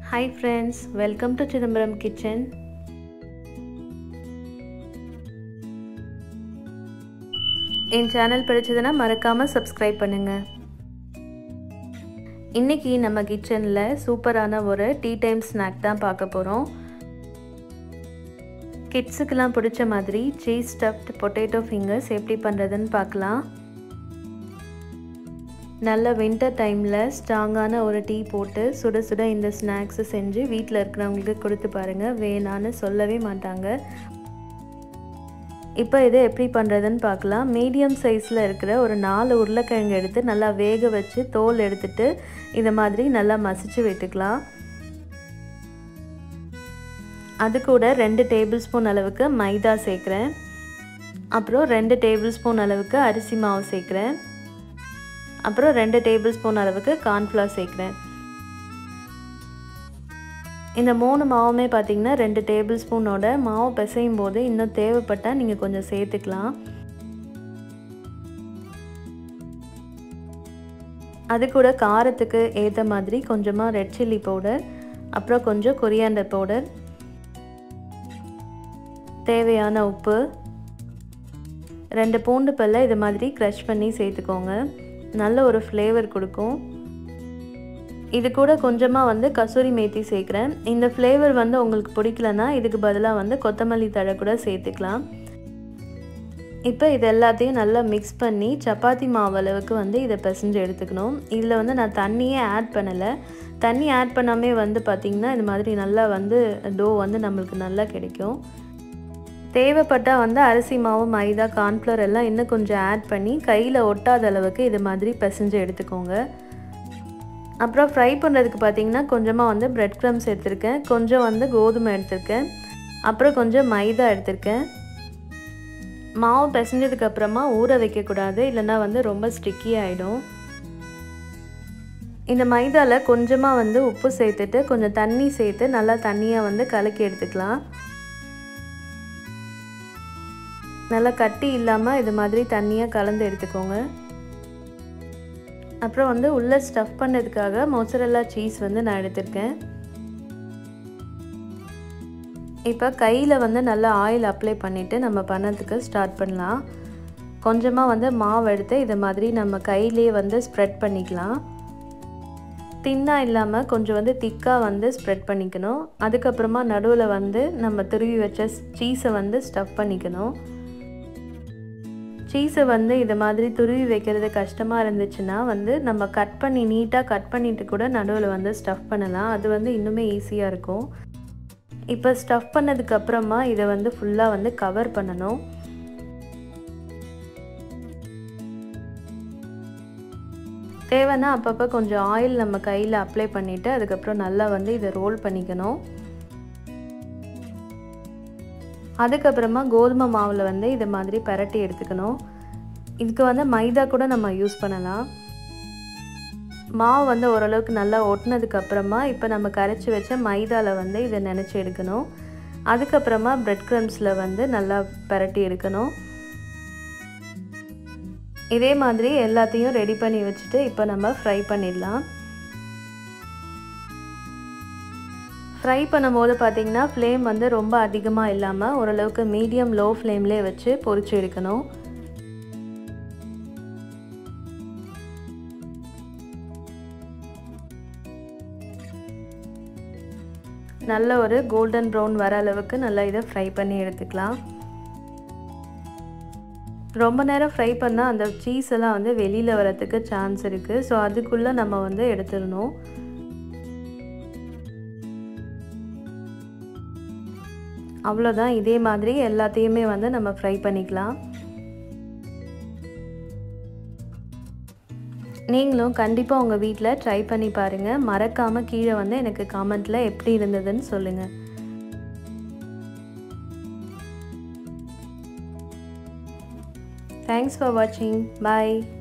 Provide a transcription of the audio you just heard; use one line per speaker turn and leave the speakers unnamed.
hi friends welcome to Chidambaram kitchen என் channel பிடிச்சதுன்னா மறக்காமல் சப்ஸ்கிரைப் பண்ணுங்கள் இன்றைக்கி நம்ம கிச்சனில் சூப்பரான ஒரு டீ டைம் ஸ்நாக் தான் பார்க்க போகிறோம் கிட்ஸுக்கெல்லாம் பிடிச்ச மாதிரி சீஸ் ஸ்டஃப்ட் பொட்டேட்டோ ஃபிங்கர்ஸ் எப்படி பண்ணுறதுன்னு பார்க்கலாம் நல்ல வின்டர் டைமில் ஸ்ட்ராங்கான ஒரு டீ போட்டு சுட சுட இந்த ஸ்நாக்ஸை செஞ்சு வீட்டில் இருக்கிறவங்களுக்கு கொடுத்து பாருங்கள் வேணான்னு சொல்லவே மாட்டாங்க இப்போ இதை எப்படி பண்ணுறதுன்னு பார்க்கலாம் மீடியம் சைஸில் இருக்கிற ஒரு நாலு உருளைக்கிழங்கு எடுத்து நல்லா வேக வச்சு தோல் எடுத்துட்டு இதை மாதிரி நல்லா மசிச்சு விட்டுக்கலாம் அது கூட ரெண்டு டேபிள் ஸ்பூன் அளவுக்கு மைதா சேர்க்குறேன் அப்புறம் ரெண்டு டேபிள் ஸ்பூன் அளவுக்கு அரிசி மாவு சேர்க்குறேன் அப்புறம் ரெண்டு டேபிள் ஸ்பூன் அளவுக்கு கார்ன்ஃப்ளவர் சேர்க்குறேன் இந்த மூணு மாவுமே பார்த்திங்கன்னா ரெண்டு டேபிள் ஸ்பூனோட மாவு பிசையும் போது இன்னும் தேவைப்பட்டால் நீங்கள் கொஞ்சம் சேர்த்துக்கலாம் அது கூட காரத்துக்கு ஏற்ற மாதிரி கொஞ்சமாக ரெட் சில்லி பவுடர் அப்புறம் கொஞ்சம் கொரியாண்டர் பவுடர் தேவையான உப்பு ரெண்டு பூண்டு பல்ல இது மாதிரி க்ரஷ் பண்ணி சேர்த்துக்கோங்க நல்ல ஒரு ஃப்ளேவர் கொடுக்கும் இது கூட கொஞ்சமாக வந்து கசூரி மேத்தி சேர்க்குறேன் இந்த ஃப்ளேவர் வந்து உங்களுக்கு பிடிக்கலன்னா இதுக்கு பதிலாக வந்து கொத்தமல்லி தழை கூட சேர்த்துக்கலாம் இப்போ இது எல்லாத்தையும் நல்லா மிக்ஸ் பண்ணி சப்பாத்தி மாவு அளவுக்கு வந்து இதை பிசைஞ்சு எடுத்துக்கணும் இதில் வந்து நான் தண்ணியே ஆட் பண்ணலை தண்ணி ஆட் பண்ணாமே வந்து பார்த்திங்கன்னா இது மாதிரி நல்லா வந்து டோ வந்து நம்மளுக்கு நல்லா கிடைக்கும் தேவைப்பட்டால் வந்து அரிசி மாவு மைதா கார்ன்ஃப்ளவர் எல்லாம் இன்னும் கொஞ்சம் ஆட் பண்ணி கையில் ஒட்டாத அளவுக்கு இது மாதிரி பிசைஞ்சு எடுத்துக்கோங்க அப்புறம் ஃப்ரை பண்ணுறதுக்கு பார்த்தீங்கன்னா கொஞ்சமாக வந்து ப்ரெட் க்ரம்ஸ் எடுத்திருக்கேன் கொஞ்சம் வந்து கோதுமை எடுத்திருக்கேன் அப்புறம் கொஞ்சம் மைதா எடுத்திருக்கேன் மாவு பிசைஞ்சதுக்கு அப்புறமா ஊற வைக்கக்கூடாது இல்லைன்னா வந்து ரொம்ப ஸ்டிக்கி ஆகிடும் இந்த மைதாவில் கொஞ்சமாக வந்து உப்பு சேர்த்துட்டு கொஞ்சம் தண்ணி சேர்த்து நல்லா தண்ணியாக வந்து கலக்கி எடுத்துக்கலாம் நல்லா கட்டி இல்லாமல் இது மாதிரி தண்ணியாக கலந்து எடுத்துக்கோங்க அப்புறம் வந்து உள்ளே ஸ்டஃப் பண்ணதுக்காக மொசரல்லா சீஸ் வந்து நான் எடுத்திருக்கேன் இப்போ கையில் வந்து நல்லா ஆயில் அப்ளை பண்ணிவிட்டு நம்ம பண்ணதுக்கு ஸ்டார்ட் பண்ணலாம் கொஞ்சமாக வந்து மாவு எடுத்து இதை மாதிரி நம்ம கையிலே வந்து ஸ்ப்ரெட் பண்ணிக்கலாம் தின்னாக இல்லாமல் கொஞ்சம் வந்து திக்காக வந்து ஸ்ப்ரெட் பண்ணிக்கணும் அதுக்கப்புறமா நடுவில் வந்து நம்ம துருவி வச்ச சீஸை வந்து ஸ்டஃப் பண்ணிக்கணும் சீஸை வந்து இது மாதிரி துருவி வைக்கிறது கஷ்டமாக இருந்துச்சுன்னா வந்து நம்ம கட் பண்ணி நீட்டாக கட் பண்ணிவிட்டு கூட நடுவில் வந்து ஸ்டஃப் பண்ணலாம் அது வந்து இன்னுமே ஈஸியாக இருக்கும் இப்போ ஸ்டஃப் பண்ணதுக்கப்புறமா இதை வந்து ஃபுல்லாக வந்து கவர் பண்ணணும் தேவைன்னா அப்பப்போ கொஞ்சம் ஆயில் நம்ம கையில் அப்ளை பண்ணிவிட்டு அதுக்கப்புறம் நல்லா வந்து இதை ரோல் பண்ணிக்கணும் அதுக்கப்புறமா கோதுமை மாவில் வந்து இது மாதிரி பரட்டி எடுத்துக்கணும் இதுக்கு வந்து மைதா கூட நம்ம யூஸ் பண்ணலாம் மாவு வந்து ஓரளவுக்கு நல்லா ஒட்டினதுக்கு அப்புறமா இப்போ நம்ம கரைச்சி வச்ச மைதாவில் வந்து இதை நினச்சி எடுக்கணும் அதுக்கப்புறமா ப்ரெட் க்ரம்ஸில் வந்து நல்லா பரட்டி எடுக்கணும் இதே மாதிரி எல்லாத்தையும் ரெடி பண்ணி வச்சுட்டு இப்போ நம்ம ஃப்ரை பண்ணிடலாம் ஃப்ரை பண்ணும்போது பார்த்திங்கன்னா ஃப்ளேம் வந்து ரொம்ப அதிகமாக இல்லாமல் ஓரளவுக்கு மீடியம் லோ ஃப்ளேம்லேயே வச்சு பொரிச்சு எடுக்கணும் நல்ல ஒரு கோல்டன் ப்ரௌன் வர அளவுக்கு நல்லா இதை ஃப்ரை பண்ணி எடுத்துக்கலாம் ரொம்ப நேரம் ஃப்ரை பண்ணால் அந்த சீஸ் எல்லாம் வந்து வெளியில் வரத்துக்கு சான்ஸ் இருக்குது ஸோ அதுக்குள்ளே நம்ம வந்து எடுத்துடணும் அவ்வளோதான் இதே மாதிரி எல்லாத்தையுமே வந்து நம்ம ஃப்ரை பண்ணிக்கலாம் நீங்களும் கண்டிப்பாக உங்கள் வீட்டில் ட்ரை பண்ணி பாருங்கள் மறக்காமல் கீழே வந்து எனக்கு காமெண்ட்டில் எப்படி இருந்ததுன்னு சொல்லுங்கள் தேங்க்ஸ் ஃபார் வாட்சிங் பாய்